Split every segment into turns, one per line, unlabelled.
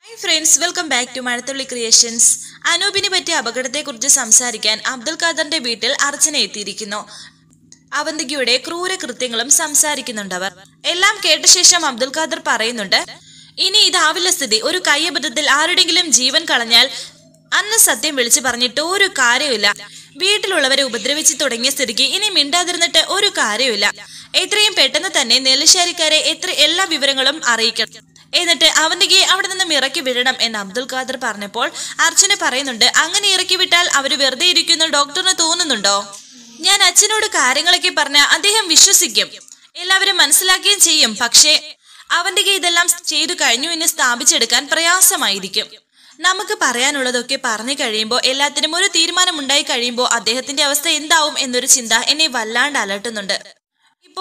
hi friends welcome back to Mazhathulli creations അനൂപിനെ പറ്റിയ അപകടത്തെക്കുറിച്ച് സംസാരിക്കാൻ അബ്ദുൽ ഖാദറിന്റെ വീട്ടിൽ അർച്ചന എത്തിയിരിക്കുന്നു അവന്തികയുടെ ക്രൂര കൃത്യങ്ങളും സംസാരിക്കുന്നുണ്ടവർ എല്ലാം കേട്ട ശേഷം അബ്ദുൽ ഖാദർ പറയുന്നുണ്ട് ഇനി ഇതാവില്ല സ്ഥിതി ഒരു കയ്യബദ്ധത്തിൽ ആരുടെങ്കിലും ജീവൻ കളഞ്ഞാൽ അന്ന് സത്യം വിളിച്ചു പറഞ്ഞിട്ട് ഒരു കാര്യമില്ല വീട്ടിലുള്ളവരെ ഉപദ്രവിച്ചു തുടങ്ങിയ സ്ഥിതിക്ക് ഇനി മിണ്ടാതിരുന്നിട്ട് ഒരു കാര്യമില്ല എത്രയും പെട്ടെന്ന് തന്നെ നെല്ലിശ്ശേരിക്കാരെ എത്ര എല്ലാ വിവരങ്ങളും അറിയിക്കണം എന്നിട്ട് അവന്തികയെ അവിടെ നിന്നും ഇറക്കി വിടണം എന്ന് അബ്ദുൽ ഖാദർ പറഞ്ഞപ്പോൾ അർച്ചന പറയുന്നുണ്ട് അങ്ങനെ ഇറക്കി വിട്ടാൽ അവര് വെറുതെ ഇരിക്കുന്ന ഡോക്ടറിന് തോന്നുന്നുണ്ടോ ഞാൻ അച്ഛനോട് കാര്യങ്ങളൊക്കെ പറഞ്ഞ അദ്ദേഹം വിശ്വസിക്കും എല്ലാവരും മനസ്സിലാക്കുകയും ചെയ്യും പക്ഷേ അവന്തിക ഇതെല്ലാം ചെയ്തു കഴിഞ്ഞു എന്ന് സ്ഥാപിച്ചെടുക്കാൻ പ്രയാസമായിരിക്കും നമുക്ക് പറയാനുള്ളതൊക്കെ പറഞ്ഞു കഴിയുമ്പോൾ എല്ലാത്തിനും ഒരു തീരുമാനം ഉണ്ടായി കഴിയുമ്പോൾ അദ്ദേഹത്തിന്റെ അവസ്ഥ എന്താവും എന്നൊരു ചിന്ത എന്നെ വല്ലാണ്ട് അലട്ടുന്നുണ്ട് ഇപ്പോ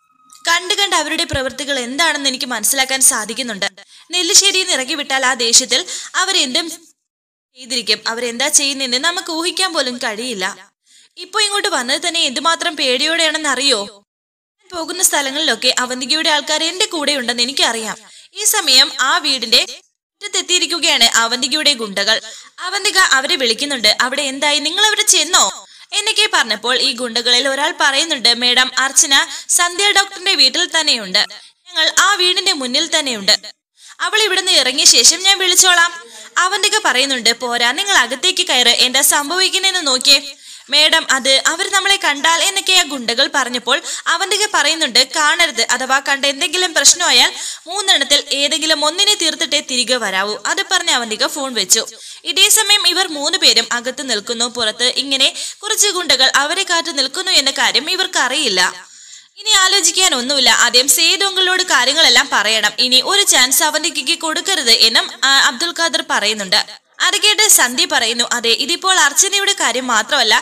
കണ്ടു കണ്ട് അവരുടെ പ്രവൃത്തികൾ എന്താണെന്ന് എനിക്ക് മനസ്സിലാക്കാൻ സാധിക്കുന്നുണ്ട് നെല്ലിശ്ശേരിയിൽ നിന്ന് ഇറക്കി വിട്ടാൽ ആ ദേഷ്യത്തിൽ അവരെന്തും ചെയ്തിരിക്കും അവരെന്താ ചെയ്യുന്നതെന്ന് നമുക്ക് ഊഹിക്കാൻ പോലും കഴിയില്ല ഇപ്പൊ ഇങ്ങോട്ട് വന്നത് തന്നെ എന്തുമാത്രം പേടിയോടെയാണെന്ന് അറിയോ ഞാൻ പോകുന്ന സ്ഥലങ്ങളിലൊക്കെ അവന്തികയുടെ ആൾക്കാർ എന്റെ കൂടെ ഉണ്ടെന്ന് എനിക്കറിയാം ഈ സമയം ആ വീടിന്റെ മുറ്റത്തെത്തിയിരിക്കുകയാണ് അവന്തികയുടെ ഗുണ്ടകൾ അവന്തിക അവരെ വിളിക്കുന്നുണ്ട് അവിടെ എന്തായി നിങ്ങൾ അവിടെ ചെന്നോ എന്നൊക്കെ പറഞ്ഞപ്പോൾ ഈ ഗുണ്ടകളിൽ ഒരാൾ പറയുന്നുണ്ട് മേഡം അർച്ചന സന്ധ്യ ഡോക്ടറിന്റെ വീട്ടിൽ തന്നെയുണ്ട് ഞങ്ങൾ ആ വീടിന്റെ മുന്നിൽ തന്നെയുണ്ട് അവൾ ഇവിടുന്ന് ഇറങ്ങിയ ശേഷം ഞാൻ വിളിച്ചോളാം അവന്തിക പറയുന്നുണ്ട് പോരാ നിങ്ങൾ അകത്തേക്ക് കയറ് എന്താ സംഭവിക്കുന്നതെന്ന് നോക്കിയേ മേഡം അത് അവർ നമ്മളെ കണ്ടാൽ എന്നൊക്കെ ആ ഗുണ്ടകൾ പറഞ്ഞപ്പോൾ അവന്തിക പറയുന്നുണ്ട് കാണരുത് അഥവാ കണ്ട എന്തെങ്കിലും പ്രശ്നമായാൽ മൂന്നെണ്ണത്തിൽ ഏതെങ്കിലും ഒന്നിനെ തീർത്തിട്ടേ തിരികെ വരാവൂ അത് പറഞ്ഞ് അവന്തിക ഫോൺ വെച്ചു ഇതേ സമയം ഇവർ മൂന്ന് പേരും അകത്ത് നിൽക്കുന്നു പുറത്ത് ഇങ്ങനെ കുറച്ച് ഗുണ്ടകൾ അവരെ കാത്തു നിൽക്കുന്നു എന്ന കാര്യം ഇവർക്ക് അറിയില്ല ഇനി ആലോചിക്കാൻ ഒന്നുമില്ല ആദ്യം സേതുങ്കളോട് കാര്യങ്ങളെല്ലാം പറയണം ഇനി ഒരു ചാൻസ് അവന്തിക്ക് കൊടുക്കരുത് എന്നും ആ, അബ്ദുൽ ഖാദർ പറയുന്നുണ്ട് അത് കേട്ട് സന്ധി പറയുന്നു അതെ ഇതിപ്പോൾ അർച്ചനയുടെ കാര്യം മാത്രമല്ല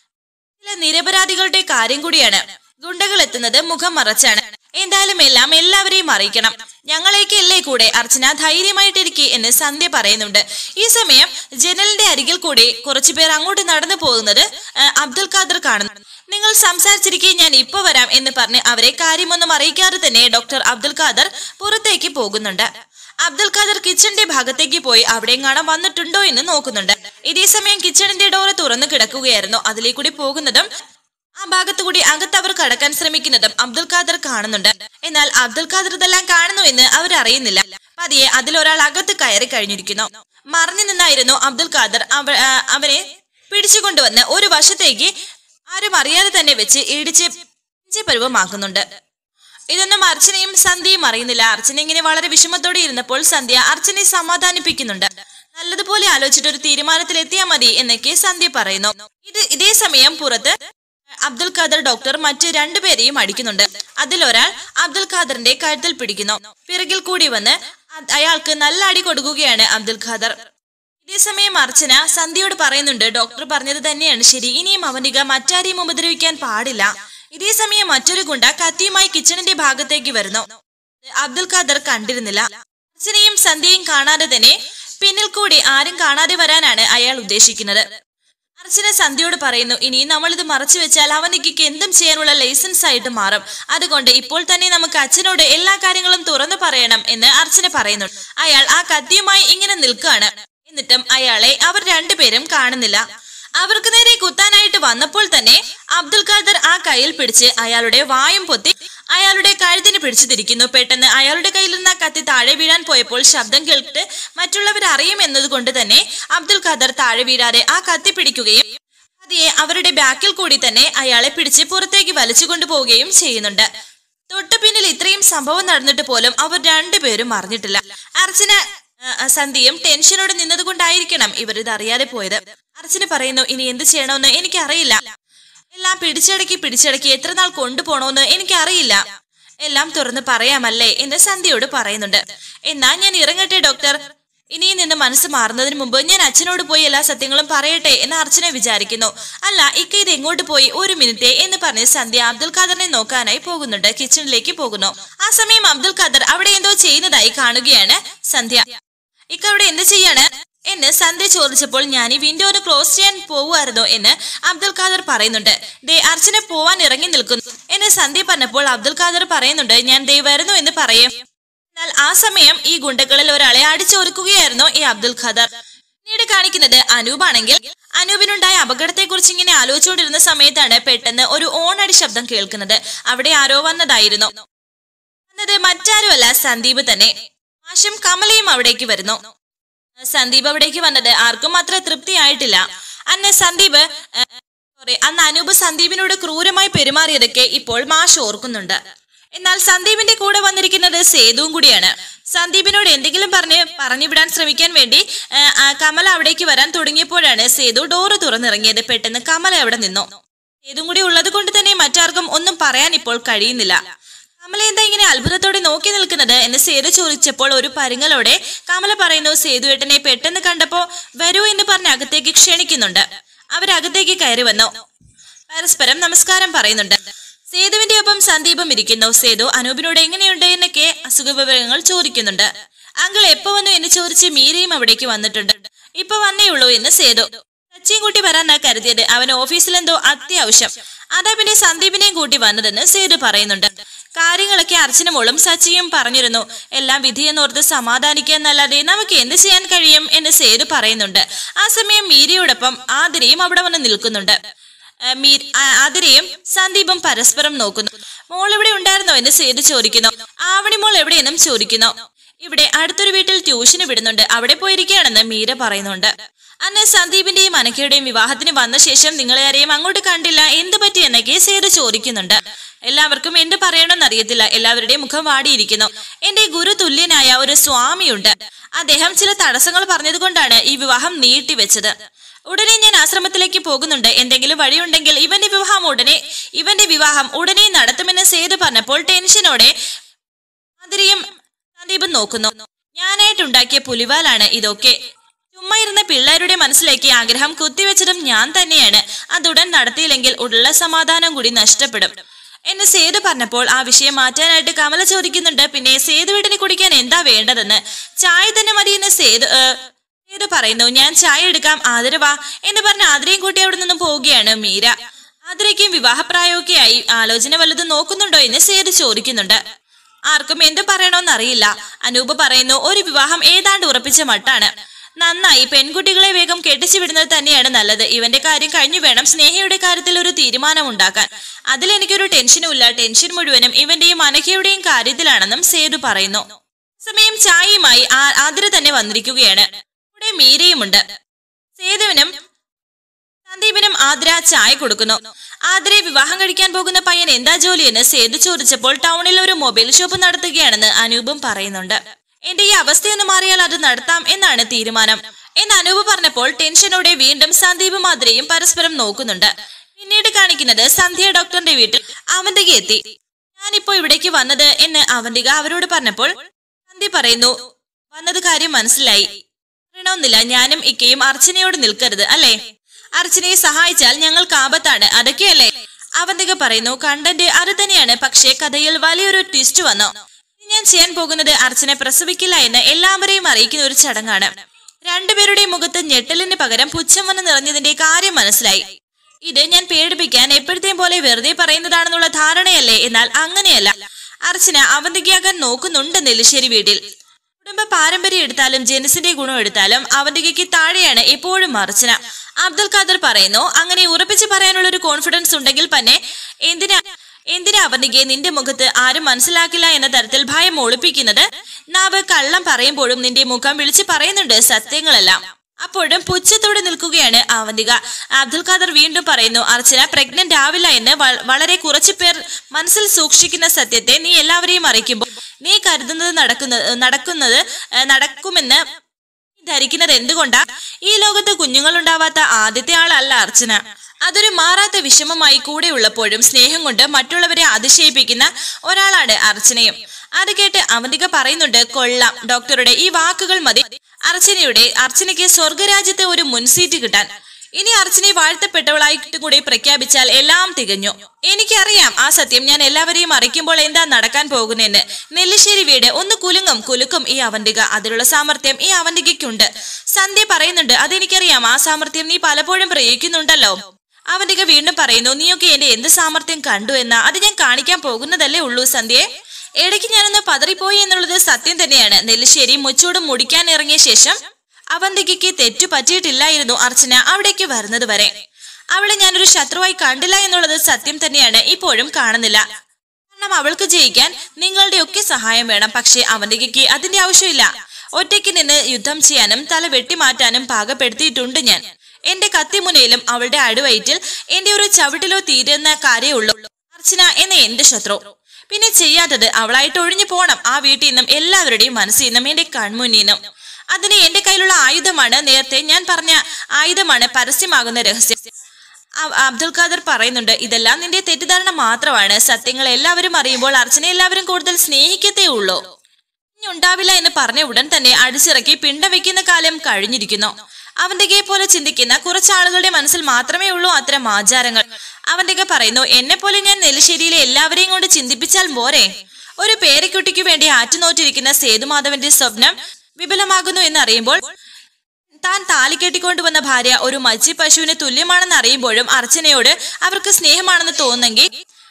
ചില നിരപരാധികളുടെ കാര്യം കൂടിയാണ് ഗുണ്ടകൾ എത്തുന്നത് മുഖം മറച്ചാണ് എന്തായാലും എല്ലാം എല്ലാവരെയും അറിയിക്കണം ഞങ്ങളേക്കല്ലേ കൂടെ അർച്ചന ധൈര്യമായിട്ടിരിക്കെ എന്ന് സന്ധ്യ പറയുന്നുണ്ട് ഈ സമയം ജനലിന്റെ അരികിൽ കൂടി കുറച്ചുപേർ അങ്ങോട്ട് നടന്നു പോകുന്നത് ആ, അബ്ദുൽ ഖാദർ കാണുന്നു നിങ്ങൾ സംസാരിച്ചിരിക്കെ ഞാൻ ഇപ്പൊ വരാം എന്ന് പറഞ്ഞ് അവരെ കാര്യമൊന്നും അറിയിക്കാതെ തന്നെ ഡോക്ടർ അബ്ദുൽ ഖാദർ പുറത്തേക്ക് പോകുന്നുണ്ട് അബ്ദുൽ ഖാദർ കിച്ചണിന്റെ ഭാഗത്തേക്ക് പോയി അവിടെ കാണാൻ വന്നിട്ടുണ്ടോ എന്ന് നോക്കുന്നുണ്ട് ഇതേ സമയം കിച്ചണിന്റെ ഡോറ് തുറന്നു കിടക്കുകയായിരുന്നു അതിലേക്കൂടി പോകുന്നതും ആ ഭാഗത്തുകൂടി അകത്ത് അവർ കടക്കാൻ ശ്രമിക്കുന്നതും അബ്ദുൽ ഖാദർ കാണുന്നുണ്ട് എന്നാൽ അബ്ദുൽ ഖാദർ ഇതെല്ലാം കാണുന്നു എന്ന് അവർ അറിയുന്നില്ല പതിയെ അതിലൊരാൾ അകത്ത് കയറി കഴിഞ്ഞിരിക്കുന്നു മറിഞ്ഞു നിന്നായിരുന്നു അബ്ദുൽ ഖാദർ അവ- ആ, അവനെ പിടിച്ചുകൊണ്ടുവന്ന് ഒരു വശത്തേക്ക് ആരും അറിയാതെ തന്നെ വെച്ച് ഇടിച്ച് പരുവമാക്കുന്നുണ്ട് ഇതൊന്നും അർച്ചനയും സന്ധ്യയും അറിയുന്നില്ല അർച്ചന ഇങ്ങനെ വളരെ വിഷമത്തോടെ ഇരുന്നപ്പോൾ സന്ധ്യ അർച്ചനയെ സമാധാനിപ്പിക്കുന്നുണ്ട് നല്ലതുപോലെ ആലോചിച്ചിട്ട് ഒരു തീരുമാനത്തിൽ എത്തിയാൽ മതി എന്നൊക്കെ സന്ധ്യ പറയുന്നു ഇത് ഇതേ സമയം പുറത്ത് അബ്ദുൽ ഖാദർ ഡോക്ടർ മറ്റ് രണ്ടുപേരെയും അടിക്കുന്നുണ്ട് അതിലൊരാൾ അബ്ദുൽ ഖാദറിന്റെ കഴുത്തിൽ പിടിക്കുന്നു പിറകിൽ കൂടി വന്ന് അ- അയാൾക്ക് നല്ല അടി കൊടുക്കുകയാണ് അബ്ദുൽ ഖാദർ ഇതേസമയം അർച്ചന സന്ധ്യയോട് പറയുന്നുണ്ട് ഡോക്ടർ പറഞ്ഞത് തന്നെയാണ് ശരി ഇനിയും അവനിക മറ്റാരെയും ഉപദ്രവിക്കാൻ പാടില്ല ഇതേസമയം മറ്റൊരു ഗുണ്ട കത്തിയുമായി കിച്ചണിന്റെ ഭാഗത്തേക്ക് വരുന്നു അബ്ദുൽ ഖാദർ കണ്ടിരുന്നില്ല അർച്ചനയും സന്ധ്യയും കാണാതെ തന്നെ പിന്നിൽ കൂടി ആരും കാണാതെ വരാനാണ് അയാൾ ഉദ്ദേശിക്കുന്നത് അർച്ചന സന്ധ്യയോട് പറയുന്നു ഇനി നമ്മളിത് മറച്ചു വെച്ചാൽ അവനിക്ക് എന്തും ചെയ്യാനുള്ള ലൈസൻസ് ആയിട്ട് മാറും അതുകൊണ്ട് ഇപ്പോൾ തന്നെ നമുക്ക് അച്ഛനോട് എല്ലാ കാര്യങ്ങളും തുറന്നു പറയണം എന്ന് അർച്ചന പറയുന്നു അയാൾ ആ കത്തിയുമായി ഇങ്ങനെ നിൽക്കുകയാണ് എന്നിട്ടും അയാളെ അവർ രണ്ടുപേരും കാണുന്നില്ല അവർക്ക് നേരെ കുത്താനായിട്ട് വന്നപ്പോൾ തന്നെ അബ്ദുൽ ഖാദർ ആ കയ്യിൽ പിടിച്ച് അയാളുടെ വായും പൊത്തി അയാളുടെ കഴുത്തിന് പിടിച്ചു തിരിക്കുന്നു പെട്ടെന്ന് അയാളുടെ കയ്യിലിരുന്ന ആ കത്തി താഴെ വീഴാൻ പോയപ്പോൾ ശബ്ദം കേട്ടിട്ട് മറ്റുള്ളവർ അറിയും എന്നതുകൊണ്ട് തന്നെ അബ്ദുൽ ഖാദർ താഴെ വീഴാതെ ആ കത്തി പിടിക്കുകയും പതിയെ അവരുടെ ബാക്കിൽ കൂടി തന്നെ അയാളെ പിടിച്ച് പുറത്തേക്ക് വലിച്ചു കൊണ്ടുപോവുകയും ചെയ്യുന്നുണ്ട് തൊട്ടു പിന്നിൽ ഇത്രയും സംഭവം നടന്നിട്ട് പോലും അവർ രണ്ടുപേരും അറിഞ്ഞിട്ടില്ല അർച്ചന ആ, ആ, സന്ധ്യയും ടെൻഷനോടെ നിന്നത് കൊണ്ടായിരിക്കണം ഇവർ ഇത് അറിയാതെ പോയത് അർച്ചന പറയുന്നു ഇനി എന്ത് ചെയ്യണമെന്ന് എനിക്കറിയില്ല എല്ലാം പിടിച്ചടക്കി പിടിച്ചടക്കി എത്ര നാൾ കൊണ്ടുപോണോന്ന് എനിക്കറിയില്ല എല്ലാം തുറന്ന് പറയാമല്ലേ എന്ന് സന്ധ്യയോട് പറയുന്നുണ്ട് എന്നാ ഞാൻ ഇറങ്ങട്ടെ ഡോക്ടർ ഇനിയും നിന്ന് മനസ്സ് മാറുന്നതിന് മുമ്പ് ഞാൻ അച്ഛനോട് പോയി എല്ലാ സത്യങ്ങളും പറയട്ടെ എന്ന് അർച്ചന വിചാരിക്കുന്നു അല്ല ഇക്ക ഇത് എങ്ങോട്ട് പോയി ഒരു മിനിറ്റ് എന്ന് പറഞ്ഞ് സന്ധ്യ അബ്ദുൽ ഖാദറിനെ നോക്കാനായി പോകുന്നുണ്ട് കിച്ചണിലേക്ക് പോകുന്നു ആ സമയം അബ്ദുൽ ഖാദർ അവിടെ എന്തോ ചെയ്യുന്നതായി കാണുകയാണ് സന്ധ്യ ഇക്ക അവിടെ എന്ത് ചെയ്യാണ് എന്ന് സന്ധ്യ ചോദിച്ചപ്പോൾ ഞാൻ ഈ വിൻഡോ ഒന്ന് ക്ലോസ് ചെയ്യാൻ പോവുമായിരുന്നോ എന്ന് അബ്ദുൽ ഖാദർ പറയുന്നുണ്ട് ദേ അർച്ചന പോവാൻ ഇറങ്ങി നിൽക്കുന്നു എന്ന് സന്ധ്യ പറഞ്ഞപ്പോൾ അബ്ദുൽ ഖാദർ പറയുന്നുണ്ട് ഞാൻ ദേ വരുന്നു എന്ന് പറയും എന്നാൽ ആ സമയം ഈ ഗുണ്ടകളിൽ ഒരാളെ അടിച്ചൊരുക്കുകയായിരുന്നു ഈ അബ്ദുൽ ഖദർ പിന്നീട് കാണിക്കുന്നത് അനൂപാണെങ്കിൽ അനൂപിനുണ്ടായ അപകടത്തെക്കുറിച്ച് ഇങ്ങനെ ആലോചിച്ചുകൊണ്ടിരുന്ന സമയത്താണ് പെട്ടെന്ന് ഒരു ഓണടി ശബ്ദം കേൾക്കുന്നത് അവിടെ ആരോ വന്നതായിരുന്നു വന്നത് മറ്റാരുമല്ല സന്ദീപ് തന്നെ മാഷും കമലയും അവിടേക്ക് വരുന്നു സന്ദീപ് അവിടേക്ക് വന്നത് ആർക്കും അത്ര തൃപ്തിയായിട്ടില്ല അന്ന് സന്ദീപ് ഏ, സോറി അന്ന് അനൂപ് സന്ദീപിനോട് ക്രൂരമായി പെരുമാറിയതൊക്കെ ഇപ്പോൾ മാഷ് ഓർക്കുന്നുണ്ട് എന്നാൽ സന്ദീപിന്റെ കൂടെ വന്നിരിക്കുന്നത് സേതുവും കൂടിയാണ് സന്ദീപിനോട് എന്തെങ്കിലും പറഞ്ഞ് പറഞ്ഞു വിടാൻ ശ്രമിക്കാൻ വേണ്ടി ഏ, ആ കമല അവിടേക്ക് വരാൻ തുടങ്ങിയപ്പോഴാണ് സേതു ഡോറ് തുറന്നിറങ്ങിയത് പെട്ടെന്ന് കമല അവിടെ നിന്നു സേതും കൂടി ഉള്ളത് കൊണ്ട് തന്നെ മറ്റാർക്കും ഒന്നും പറയാൻ ഇപ്പോൾ കഴിയുന്നില്ല കമല എന്താ ഇങ്ങനെ അത്ഭുതത്തോടെ നോക്കി നിൽക്കുന്നത് എന്ന് സേതു ചോദിച്ചപ്പോൾ ഒരു പരുങ്ങലോടെ കമല പറയുന്നു സേതുവേട്ടനെ പെട്ടെന്ന് കണ്ടപ്പോ വരൂ എന്ന് പറഞ്ഞ് അകത്തേക്ക് ക്ഷണിക്കുന്നുണ്ട് അവരകത്തേക്ക് കയറി വന്നു പരസ്പരം നമസ്കാരം പറയുന്നുണ്ട് സേതുവിന്റെ ഒപ്പം സന്ദീപും ഇരിക്കുന്നു സേതു അനൂപിനോട് എങ്ങനെയുണ്ട് എന്നൊക്കെ അസുഖ വിവരങ്ങൾ ചോദിക്കുന്നുണ്ട് അങ്കിൾ എപ്പോ വന്നു എന്ന് ചോദിച്ച് മീരയും അവിടേക്ക് വന്നിട്ടുണ്ട് ഇപ്പൊ വന്നേ ഉള്ളൂ എന്ന് സേതു സച്ചിയും കൂട്ടി വരാനാ കരുതിയത് അവൻ ഓഫീസിലെന്തോ അത്യാവശ്യം അതാ പിന്നെ സന്ദീപിനെയും കൂട്ടി വന്നതെന്ന് സേതു പറയുന്നുണ്ട് കാര്യങ്ങളൊക്കെ അർച്ചന മോളും സച്ചിയും പറഞ്ഞിരുന്നു എല്ലാം വിധിയെന്നോർത്ത് സമാധാനിക്കാന്നല്ലാതെ നമുക്ക് എന്ത് ചെയ്യാൻ കഴിയും എന്ന് സേതു പറയുന്നുണ്ട് ആ സമയം മീരയോടൊപ്പം ആതിരയും അവിടെ വന്ന് നിൽക്കുന്നുണ്ട് ആ, മീ- ആ, ആതിരയും സന്ദീപും പരസ്പരം നോക്കുന്നു മോൾ ഇവിടെ ഉണ്ടായിരുന്നോ എന്ന് സേതു ചോദിക്കുന്നു ആവണി മോൾ എവിടെയെന്നും ചോദിക്കുന്നു ഇവിടെ അടുത്തൊരു വീട്ടിൽ ട്യൂഷന് വിടുന്നുണ്ട് അവിടെ പോയിരിക്കുകയാണെന്ന് മീര പറയുന്നുണ്ട് അന്ന് സന്ദീപിന്റെയും അനക്കയുടെയും വിവാഹത്തിന് വന്ന ശേഷം നിങ്ങളെ ആരെയും അങ്ങോട്ട് കണ്ടില്ല എന്ത് പറ്റി എന്നൊക്കെ സേതു ചോദിക്കുന്നുണ്ട് എല്ലാവർക്കും എന്ത് പറയണമെന്ന് അറിയത്തില്ല എല്ലാവരുടെയും മുഖം വാടിയിരിക്കുന്നു എന്റെ ഗുരു തുല്യനായ ഒരു സ്വാമിയുണ്ട് അദ്ദേഹം ചില തടസ്സങ്ങൾ പറഞ്ഞതുകൊണ്ടാണ് ഈ വിവാഹം നീട്ടിവെച്ചത് ഉടനെ ഞാൻ ആശ്രമത്തിലേക്ക് പോകുന്നുണ്ട് എന്തെങ്കിലും വഴിയുണ്ടെങ്കിൽ ഇവന്റെ വിവാഹം ഉടനെ ഇവന്റെ വിവാഹം ഉടനെ നടത്തുമെന്ന് സേതു പറഞ്ഞപ്പോൾ ടെൻഷനോടെ മാതിരിയും സന്ദീപും നോക്കുന്നു ഞാനായിട്ടുണ്ടാക്കിയ പുലിവാലാണ് ഇതൊക്കെ ചുമ്മാ ഇരുന്ന പിള്ളേരുടെ മനസ്സിലേക്ക് ആഗ്രഹം കുത്തിവെച്ചതും ഞാൻ തന്നെയാണ് അതുടൻ നടത്തിയില്ലെങ്കിൽ ഉള്ള സമാധാനം കൂടി നഷ്ടപ്പെടും എന്ന് സേതു പറഞ്ഞപ്പോൾ ആ വിഷയം മാറ്റാനായിട്ട് കമല ചോദിക്കുന്നുണ്ട് പിന്നെ സേതു വീട്ടിന് കുടിക്കാൻ എന്താ വേണ്ടതെന്ന് ചായ തന്നെ മതിയെന്ന് സേതു ഏ, സേതു പറയുന്നു ഞാൻ ചായ എടുക്കാം ആദരവാ എന്ന് പറഞ്ഞ് ആതിരയും കൂട്ടി അവിടെ നിന്നും പോവുകയാണ് മീര ആതിരയ്ക്കും വിവാഹപ്രായമൊക്കെ ആയി ആലോചന വല്ലതും നോക്കുന്നുണ്ടോ എന്ന് സേതു ചോദിക്കുന്നുണ്ട് ആർക്കും എന്ത് പറയണോന്ന് അറിയില്ല അനൂപ് പറയുന്നു ഒരു വിവാഹം ഏതാണ്ട് ഉറപ്പിച്ച മട്ടാണ് നന്നായി പെൺകുട്ടികളെ വേഗം കെട്ടിച്ചു വിടുന്നത് തന്നെയാണ് നല്ലത് ഇവന്റെ കാര്യം കഴിഞ്ഞു വേണം സ്നേഹയുടെ കാര്യത്തിൽ ഒരു തീരുമാനം ഉണ്ടാക്കാൻ അതിൽ എനിക്കൊരു ടെൻഷനുമില്ല ടെൻഷൻ മുഴുവനും ഇവന്റെയും അനഘയുടെയും കാര്യത്തിലാണെന്നും സേതു പറയുന്നു സമയം ചായയുമായി ആ- ആതിര തന്നെ വന്നിരിക്കുകയാണ് കൂടെ മീരയുമുണ്ട് സേതുവിനും സന്ദീപിനും ആതിര ചായ കൊടുക്കുന്നു ആതിരെ വിവാഹം കഴിക്കാൻ പോകുന്ന പയ്യൻ എന്താ ജോലിയെന്ന് സേതു ചോദിച്ചപ്പോൾ ടൗണിൽ ഒരു മൊബൈൽ ഷോപ്പ് നടത്തുകയാണെന്ന് അനൂപും പറയുന്നുണ്ട് എന്റെ ഈ അവസ്ഥയൊന്ന് മാറിയാൽ അത് നടത്താം എന്നാണ് തീരുമാനം എന്ന് അനൂപ് പറഞ്ഞപ്പോൾ ടെൻഷനോടെ വീണ്ടും സന്ദീപും ആതിരയും പരസ്പരം നോക്കുന്നുണ്ട് പിന്നീട് കാണിക്കുന്നത് സന്ധ്യ ഡോക്ടറിന്റെ വീട്ടിൽ അവന്തിക എത്തി ഞാനിപ്പോ ഇവിടേക്ക് വന്നത് എന്ന് അവന്തിക അവരോട് പറഞ്ഞപ്പോൾ സന്ദീപ് പറയുന്നു വന്നത് കാര്യം മനസ്സിലായി പറയണമെന്നില്ല ഞാനും ഇക്കയും അർച്ചനയോട് നിൽക്കരുത് അല്ലേ അർച്ചനയെ സഹായിച്ചാൽ ഞങ്ങൾക്ക് ആപത്താണ് അതൊക്കെയല്ലേ അവന്തിക പറയുന്നു കണ്ടന്റ് അത് തന്നെയാണ് പക്ഷേ കഥയിൽ വലിയൊരു ട്വിസ്റ്റ് വന്നു ഇനി ഞാൻ ചെയ്യാൻ പോകുന്നത് അർച്ചന പ്രസവിക്കില്ല എന്ന് എല്ലാവരെയും അറിയിക്കുന്ന ഒരു ചടങ്ങാണ് രണ്ടുപേരുടെയും മുഖത്ത് ഞെട്ടലിന് പകരം പുച്ഛം വന്ന് നിറഞ്ഞതിന്റെ കാര്യം മനസ്സിലായി ഇത് ഞാൻ പേടിപ്പിക്കാൻ എപ്പോഴത്തെയും പോലെ വെറുതെ പറയുന്നതാണെന്നുള്ള ധാരണയല്ലേ എന്നാൽ അങ്ങനെയല്ല അർച്ചന അവന്തികയാകാൻ നോക്കുന്നുണ്ട് നെല്ലിശ്ശേരി വീട്ടിൽ കുടുംബ പാരമ്പര്യം എടുത്താലും ജനസിന്റെ ഗുണം എടുത്താലും അവന്തികയ്ക്ക് താഴെയാണ് എപ്പോഴും അർച്ചന അബ്ദുൽ ഖാദർ പറയുന്നു അങ്ങനെ ഉറപ്പിച്ച് പറയാനുള്ള ഒരു കോൺഫിഡൻസ് ഉണ്ടെങ്കിൽ തന്നെ എന്തിനാ എന്തിനാ അവന്തികയെ നിന്റെ മുഖത്ത് ആരും മനസ്സിലാക്കില്ല എന്ന തരത്തിൽ ഭയം ഒളിപ്പിക്കുന്നത് നാവ് കള്ളം പറയുമ്പോഴും നിന്റെ മുഖം വിളിച്ച് പറയുന്നുണ്ട് സത്യങ്ങളെല്ലാം അപ്പോഴും പുച്ഛത്തോടെ നിൽക്കുകയാണ് അവന്തിക അബ്ദുൽ ഖാദർ വീണ്ടും പറയുന്നു അർച്ചന പ്രഗ്നന്റ് ആവില്ല എന്ന് വ- വളരെ കുറച്ചു പേർ മനസ്സിൽ സൂക്ഷിക്കുന്ന സത്യത്തെ നീ എല്ലാവരെയും അറിയിക്കുമ്പോൾ നീ കരുതുന്നത് നടക്കുന്നത് നടക്കുന്നത് ഏഹ്, നടക്കുമെന്ന് നീ ധരിക്കുന്നത് എന്തുകൊണ്ടാ ഈ ലോകത്ത് കുഞ്ഞുങ്ങളുണ്ടാവാത്ത ആദ്യത്തെ ആളല്ല അർച്ചന അതൊരു മാറാത്ത വിഷമമായി കൂടെ ഉള്ളപ്പോഴും സ്നേഹം കൊണ്ട് മറ്റുള്ളവരെ അതിശയിപ്പിക്കുന്ന ഒരാളാണ് അർച്ചനയും അത് കേട്ട് അവന്തിക പറയുന്നുണ്ട് കൊള്ളാം ഡോക്ടറുടെ ഈ വാക്കുകൾ മതി അർച്ചനയുടെ അർച്ചനയ്ക്ക് സ്വർഗരാജ്യത്തെ ഒരു മുൻസീറ്റ് കിട്ടാൻ ഇനി അർച്ചനയെ വാഴ്ത്തപ്പെട്ടവളായിട്ട് കൂടി പ്രഖ്യാപിച്ചാൽ എല്ലാം തികഞ്ഞു എനിക്കറിയാം ആ സത്യം ഞാൻ എല്ലാവരെയും അറിയിക്കുമ്പോൾ എന്താ നടക്കാൻ പോകുന്നതെന്ന് നെല്ലിശ്ശേരി വീട് ഒന്ന് കുലുങ്ങും കുലുക്കും ഈ അവന്തിക അതിലുള്ള സാമർത്ഥ്യം ഈ അവന്തികയ്ക്കുണ്ട് സന്ധ്യ പറയുന്നുണ്ട് അതെനിക്കറിയാം ആ സാമർത്ഥ്യം നീ പലപ്പോഴും പ്രയോഗിക്കുന്നുണ്ടല്ലോ അവന്തിക വീണ്ടും പറയുന്നു നീയൊക്കെ എന്റെ എന്ത് സാമർത്ഥ്യം കണ്ടു എന്നാ അത് ഞാൻ കാണിക്കാൻ പോകുന്നതല്ലേ ഉള്ളൂ സന്ധ്യയെ ഇടയ്ക്ക് ഞാനൊന്ന് പതറിപ്പോയി എന്നുള്ളത് സത്യം തന്നെയാണ് നെല്ലിശ്ശേരി മുച്ചൂട് മുടിക്കാൻ ഇറങ്ങിയ ശേഷം അവന്തികയ്ക്ക് തെറ്റു പറ്റിയിട്ടില്ലായിരുന്നു അർച്ചന അവിടേക്ക് വരുന്നത് വരെ അവളെ ഞാനൊരു ശത്രുവായി കണ്ടില്ല എന്നുള്ളത് സത്യം തന്നെയാണ് ഇപ്പോഴും കാണുന്നില്ല കാരണം അവൾക്ക് ജയിക്കാൻ നിങ്ങളുടെ ഒക്കെ സഹായം വേണം പക്ഷേ അവന്തികയ്ക്ക് അതിന്റെ ആവശ്യമില്ല ഒറ്റയ്ക്ക് നിന്ന് യുദ്ധം ചെയ്യാനും തല വെട്ടിമാറ്റാനും പാകപ്പെടുത്തിയിട്ടുണ്ട് ഞാൻ എന്റെ കത്തിമുനയിലും അവളുടെ അടിവയറ്റിൽ എന്റെ ഒരു ചവിട്ടിലോ തീരുന്ന കാര്യമുള്ളൂ അർച്ചന എന്ന എന്റെ ശത്രു പിന്നെ ചെയ്യാത്തത് അവളായിട്ട് ഒഴിഞ്ഞു പോണം ആ വീട്ടിൽ നിന്നും എല്ലാവരുടെയും മനസ്സിൽ നിന്നും എന്റെ കൺമുന്നിൽ നിന്നും അതിന് എന്റെ കയ്യിലുള്ള ആയുധമാണ് നേരത്തെ ഞാൻ പറഞ്ഞ ആയുധമാണ് പരസ്യമാകുന്ന രഹസ്യം അ- അബ്ദുൽ ഖാദർ പറയുന്നുണ്ട് ഇതെല്ലാം നിന്റെ തെറ്റിദ്ധാരണ മാത്രമാണ് സത്യങ്ങൾ എല്ലാവരും അറിയുമ്പോൾ അർച്ചന എല്ലാവരും കൂടുതൽ സ്നേഹിക്കത്തേ ഉള്ളൂ ഇനി ഉണ്ടാവില്ല എന്ന് പറഞ്ഞ ഉടൻ തന്നെ അടിച്ചിറക്കി പിണ്ടം വെക്കുന്ന കാലം കഴിഞ്ഞിരിക്കുന്നു അവന്റെ പോലെ ചിന്തിക്കുന്ന കുറച്ച് ആളുകളുടെ മനസ്സിൽ മാത്രമേ ഉള്ളൂ അത്തരം ആചാരങ്ങൾ അവന്റെ പറയുന്നു എന്നെ പോലെ ഞാൻ നെല്ലിശ്ശേരിയിലെ എല്ലാവരെയും കൊണ്ട് ചിന്തിപ്പിച്ചാൽ പോരെ ഒരു പേരക്കുട്ടിക്ക് വേണ്ടി ആറ്റുനോറ്റിരിക്കുന്ന സേതുമാധവന്റെ സ്വപ്നം വിപുലമാകുന്നു എന്നറിയുമ്പോൾ താൻ താലി കെട്ടിക്കൊണ്ടുവന്ന ഭാര്യ ഒരു മച്ചി പശുവിന് തുല്യമാണെന്ന് അറിയുമ്പോഴും അർച്ചനയോട് അവർക്ക് സ്നേഹമാണെന്ന് തോന്നുന്നെങ്കിൽ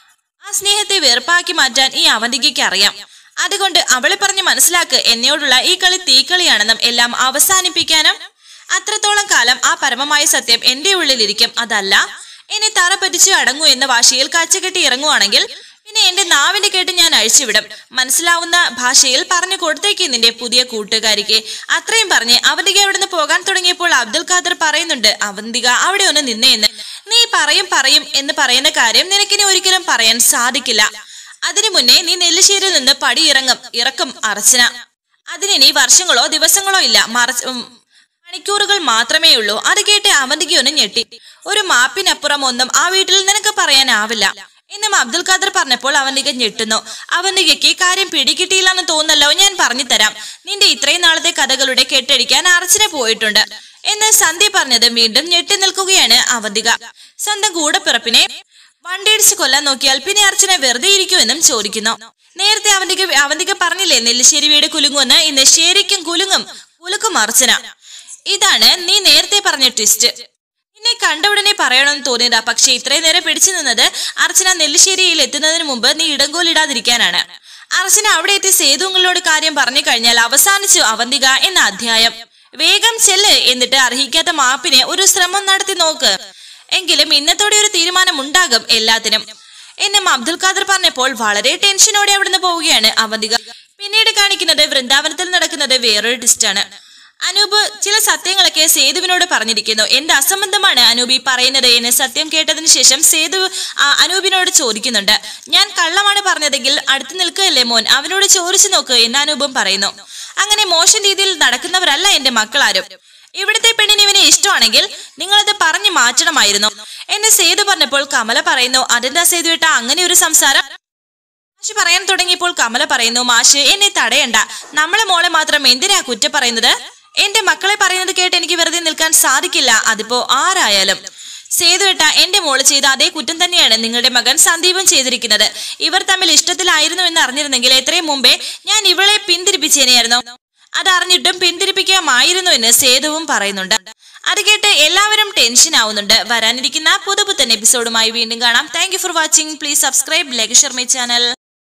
ആ സ്നേഹത്തെ വെറുപ്പാക്കി മാറ്റാൻ ഈ അവന്തികയ്ക്ക് അറിയാം അതുകൊണ്ട് അവളെ പറഞ്ഞ് മനസ്സിലാക്ക് എന്നോടുള്ള ഈ കളി തീക്കളിയാണെന്നും എല്ലാം അവസാനിപ്പിക്കാനും അത്രത്തോളം കാലം ആ പരമമായ സത്യം എന്റെ ഉള്ളിലിരിക്കും അതല്ല എന്നെ തറ പറ്റിച്ച് അടങ്ങൂ എന്ന വാശിയിൽ കച്ചകെട്ടി ഇറങ്ങുവാണെങ്കിൽ പിന്നെ എന്റെ നാവിന്റെ കേട്ട് ഞാൻ അഴിച്ചുവിടും മനസ്സിലാവുന്ന ഭാഷയിൽ പറഞ്ഞു കൊടുത്തേക്ക് നിന്റെ പുതിയ കൂട്ടുകാരിക്ക് അത്രയും പറഞ്ഞ് അവന്തിക അവിടുന്ന് പോകാൻ തുടങ്ങിയപ്പോൾ അബ്ദുൽ ഖാദർ പറയുന്നുണ്ട് അവന്തിക അവിടെ ഒന്ന് നിന്നേന്ന് നീ പറയും പറയും എന്ന് പറയുന്ന കാര്യം നിനക്കിനി ഒരിക്കലും പറയാൻ സാധിക്കില്ല അതിനു മുന്നേ നീ നെല്ലിശ്ശേരിയിൽ നിന്ന് പടി ഇറങ്ങും ഇറക്കും അർച്ചന അതിനി വർഷങ്ങളോ ദിവസങ്ങളോ ഇല്ല മറച്ച് ഉം, മണിക്കൂറുകൾ മാത്രമേ ഉള്ളൂ അത് കേട്ട് അവന്തികയൊന്ന് ഞെട്ടി ഒരു മാപ്പിനപ്പുറം ഒന്നും ആ വീട്ടിൽ നിനക്ക് പറയാനാവില്ല എന്നും അബ്ദുൽ ഖാദർ പറഞ്ഞപ്പോൾ അവന്തിക ഞെട്ടുന്നു അവന്തികയ്ക്ക് കാര്യം പിടികിട്ടിയില്ലെന്ന് തോന്നല്ലോ ഞാൻ പറഞ്ഞു തരാം നിന്റെ ഇത്രയും നാളത്തെ കഥകളുടെ കെട്ടടിക്കാൻ അർച്ചന പോയിട്ടുണ്ട് എന്ന് സന്ധ്യ പറഞ്ഞത് വീണ്ടും ഞെട്ടി നിൽക്കുകയാണ് അവന്തിക സ്വന്തം കൂടപ്പിറപ്പിനെ വണ്ടിയിടിച്ച് കൊല്ലാൻ നോക്കിയാൽ പിന്നെ അർച്ചന വെറുതെ ഇരിക്കുമെന്നും ചോദിക്കുന്നു നേരത്തെ അവന്തിക അവന്തിക പറഞ്ഞില്ലേ നെല്ലിശ്ശേരി വീട് കുലുങ്ങുമെന്ന് ഇന്ന് ശരിക്കും കുലുങ്ങും കുലുക്കും അർച്ചന ഇതാണ് നീ നേരത്തെ പറഞ്ഞ ട്വിസ്റ്റ് നിന്നെ കണ്ട ഉടനെ പറയണമെന്ന് തോന്നിയതാ പക്ഷെ ഇത്രയും നേരം പിടിച്ചു നിന്നത് അർച്ചന നെല്ലിശ്ശേരിയിൽ എത്തുന്നതിന് മുമ്പ് നീ ഇടങ്കോലിടാതിരിക്കാനാണ് അർച്ചന അവിടെ എത്തി സേതുങ്ങളോട് കാര്യം പറഞ്ഞു കഴിഞ്ഞാൽ അവസാനിച്ചു അവന്തിക എന്ന അധ്യായം വേഗം ചെല്ല് എന്നിട്ട് അർഹിക്കാത്ത മാപ്പിനെ ഒരു ശ്രമം നടത്തി നോക്ക് എങ്കിലും ഇന്നത്തോടെ ഒരു തീരുമാനം ഉണ്ടാകും എല്ലാത്തിനും എന്നും അബ്ദുൽ ഖാദർ പറഞ്ഞപ്പോൾ വളരെ ടെൻഷനോടെ അവിടുന്ന് പോവുകയാണ് അവന്തിക പിന്നീട് കാണിക്കുന്നത് വൃന്ദാവനത്തിൽ നടക്കുന്നത് വേറൊരു ടിസ്റ്റാണ് അനൂപ് ചില സത്യങ്ങളൊക്കെ സേതുവിനോട് പറഞ്ഞിരിക്കുന്നു എന്റെ അസംബന്ധമാണ് അനൂപ് ഈ പറയുന്നത് എന്ന് സത്യം കേട്ടതിന് ശേഷം സേതു ആ, അനൂപിനോട് ചോദിക്കുന്നുണ്ട് ഞാൻ കള്ളമാണ് പറഞ്ഞതെങ്കിൽ അടുത്ത് നിൽക്കുകയല്ലേ മോൻ അവനോട് ചോദിച്ചു നോക്ക് എന്ന് അനൂപും പറയുന്നു അങ്ങനെ മോശം രീതിയിൽ നടക്കുന്നവരല്ല എന്റെ മക്കളാരും ഇവിടുത്തെ പെണ്ണിന് ഇവനെ ഇഷ്ടമാണെങ്കിൽ നിങ്ങളത് പറഞ്ഞു മാറ്റണമായിരുന്നു എന്നെ സേതു പറഞ്ഞപ്പോൾ കമല പറയുന്നു അതെന്താ സേതു ഏട്ടാ അങ്ങനെ ഒരു സംസാരം മാഷ് പറയാൻ തുടങ്ങിയപ്പോൾ കമല പറയുന്നു മാഷ് എന്നെ തടയണ്ട നമ്മളെ മോളെ മാത്രം എന്തിനാ കുറ്റ പറയുന്നത് എന്റെ മക്കളെ പറയുന്നത് കേട്ട് എനിക്ക് വെറുതെ നിൽക്കാൻ സാധിക്കില്ല അതിപ്പോ ആരായാലും സേതുവേട്ട എന്റെ മോള് ചെയ്ത അതേ കുറ്റം തന്നെയാണ് നിങ്ങളുടെ മകൻ സന്ദീപും ചെയ്തിരിക്കുന്നത് ഇവർ തമ്മിൽ ഇഷ്ടത്തിലായിരുന്നു എന്ന് അറിഞ്ഞിരുന്നെങ്കിൽ എത്രയും മുമ്പേ ഞാൻ ഇവളെ പിന്തിരിപ്പിച്ചേനെയായിരുന്നു അതറിഞ്ഞിട്ടും പിന്തിരിപ്പിക്കാമായിരുന്നു എന്ന് സേതുവും പറയുന്നുണ്ട് അത് കേട്ട് എല്ലാവരും ടെൻഷൻ ആവുന്നുണ്ട് വരാനിരിക്കുന്ന പുതുപുത്തൻ എപ്പിസോഡുമായി വീണ്ടും കാണാം thank you for watching please subscribe like share my channel